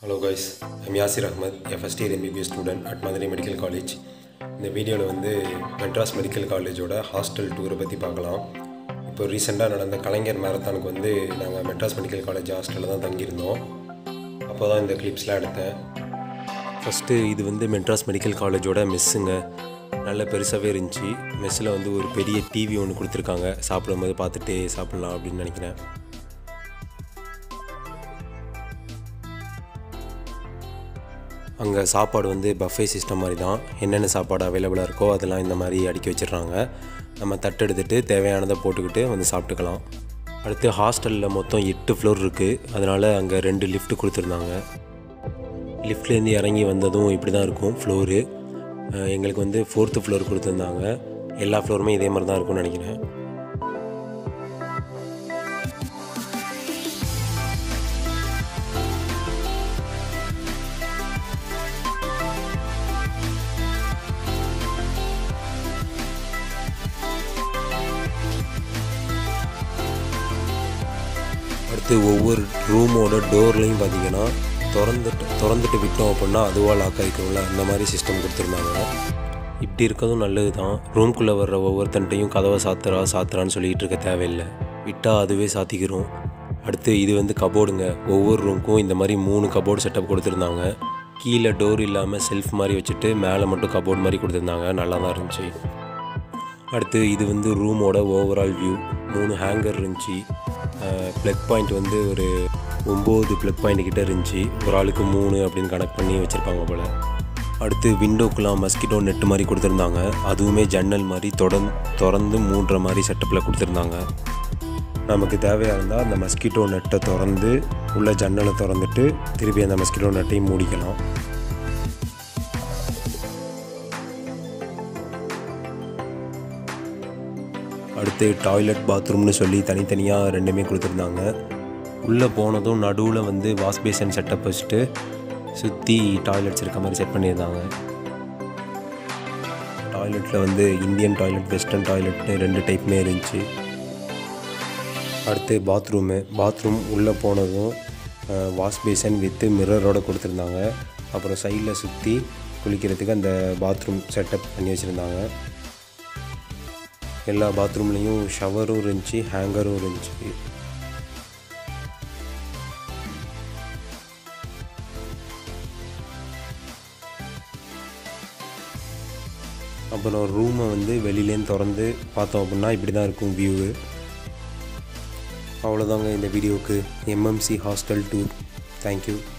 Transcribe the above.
hello guys I'm Yasir Ahmad என் first year MBBS student at Madurai medical college இந்த வீடியோவில் வந்து மெட்ராஸ் மெடிக்கல் காலேஜோட ஹாஸ்டல் டூரை பற்றி பார்க்கலாம் இப்போ ரீசெண்டாக நடந்த கலைஞர் மேரத்தானுக்கு வந்து நாங்கள் மெட்ராஸ் மெடிக்கல் காலேஜ் ஹாஸ்டலில் தான் தங்கியிருந்தோம் அப்போ தான் இந்த கிளிப்ஸ்லாம் எடுத்தேன் ஃபஸ்ட்டு இது வந்து மெட்ராஸ் மெடிக்கல் காலேஜோட மெஸ்ஸுங்க நல்ல பெருசாகவே இருந்துச்சு மெஸ்ஸில் வந்து ஒரு பெரிய டிவி ஒன்று கொடுத்துருக்காங்க சாப்பிடும்போது பார்த்துட்டே சாப்பிட்லாம் அப்படின்னு நினைக்கிறேன் அங்கே சாப்பாடு வந்து பஃபே சிஸ்டம் மாதிரி தான் என்னென்ன சாப்பாடு அவைலபிளாக இருக்கோ அதெல்லாம் இந்த மாதிரி அடுக்கி வச்சிடுறாங்க நம்ம தட்டு எடுத்துகிட்டு தேவையானதை போட்டுக்கிட்டு வந்து சாப்பிட்டுக்கலாம் அடுத்து ஹாஸ்டலில் மொத்தம் எட்டு ஃப்ளோர் இருக்குது அதனால் அங்கே ரெண்டு லிஃப்ட் கொடுத்துருந்தாங்க லிஃப்ட்லேருந்து இறங்கி வந்ததும் இப்படி தான் இருக்கும் ஃப்ளோரு எங்களுக்கு வந்து ஃபோர்த்து ஃப்ளோர் கொடுத்துருந்தாங்க எல்லா ஃப்ளோருமே இதே மாதிரி தான் இருக்கும்னு நினைக்கிறேன் அடுத்து ஒவ்வொரு ரூமோட டோர்லையும் பார்த்தீங்கன்னா திறந்துட்டு திறந்துட்டு விட்டோம் அப்படின்னா அதுவாக லாக் ஆகிக்கும்ல அந்த மாதிரி சிஸ்டம் கொடுத்துருந்தாங்க இப்படி இருக்கிறதும் நல்லது தான் ரூம்குள்ளே வர்ற ஒவ்வொருத்தன்ட்டையும் கதவை சாத்துறா சாத்துறான்னு சொல்லிகிட்டு இருக்க தேவையில்லை விட்டால் அதுவே சாத்திக்கிறோம் அடுத்து இது வந்து கபோர்டுங்க ஒவ்வொரு ரூமுக்கும் இந்த மாதிரி மூணு கபோர்டு செட்டப் கொடுத்துருந்தாங்க கீழே டோர் இல்லாமல் செல்ஃப் மாதிரி வச்சுட்டு மேலே மட்டும் கபோர்டு மாதிரி கொடுத்துருந்தாங்க நல்லா தான் இருந்துச்சு அடுத்து இது வந்து ரூமோட ஓவரால் வியூ மூணு ஹேங்கர் இருந்துச்சு ப்ளக் பாயிண்ட் வந்து ஒரு ஒம்பது ப்ளக் பாயிண்ட் கிட்ட இருந்துச்சு ஒரு ஆளுக்கு மூணு அப்படின்னு கனெக்ட் பண்ணி வச்சுருப்பாங்க போல் அடுத்து விண்டோக்கெலாம் மஸ்கிட்டோ நெட்டு மாதிரி கொடுத்துருந்தாங்க அதுவுமே ஜன்னல் மாதிரி தொடர்ந்து திறந்து மூன்ற மாதிரி செட்டப்பில் கொடுத்துருந்தாங்க நமக்கு தேவையாக இருந்தால் அந்த மஸ்கிட்டோ நெட்டை திறந்து உள்ள ஜன்னலை திறந்துட்டு திருப்பி அந்த மஸ்கிட்டோ நெட்டையும் மூடிக்கலாம் அடுத்து டாய்லெட் பாத்ரூம்னு சொல்லி தனித்தனியாக ரெண்டுமே கொடுத்துருந்தாங்க உள்ளே போனதும் நடுவில் வந்து வாஷ் பேசன் செட்டப் வச்சுட்டு சுற்றி டாய்லெட்ஸ் இருக்க மாதிரி செட் பண்ணியிருந்தாங்க டாய்லெட்டில் வந்து இந்தியன் டாய்லெட் வெஸ்டர்ன் டாய்லெட்னு ரெண்டு டைப்புமே இருந்துச்சு அடுத்து பாத்ரூமு பாத்ரூம் உள்ளே போனதும் வாஷ் பேசன் வித்து மிரரோடு கொடுத்துருந்தாங்க அப்புறம் சைடில் சுற்றி குளிக்கிறதுக்கு அந்த பாத்ரூம் செட்டப் பண்ணி வச்சுருந்தாங்க எல்லா பாத்ரூம்லேயும் ஷவரும் இருந்துச்சு ஹேங்கரும் இருந்துச்சு அப்புறம் ரூமை வந்து வெளியிலேருந்து திறந்து பார்த்தோம் அப்படின்னா இப்படி தான் இருக்கும் வியூவு அவ்வளோதாங்க இந்த வீடியோவுக்கு எம்எம்சி ஹாஸ்டல் டூர் தேங்க்யூ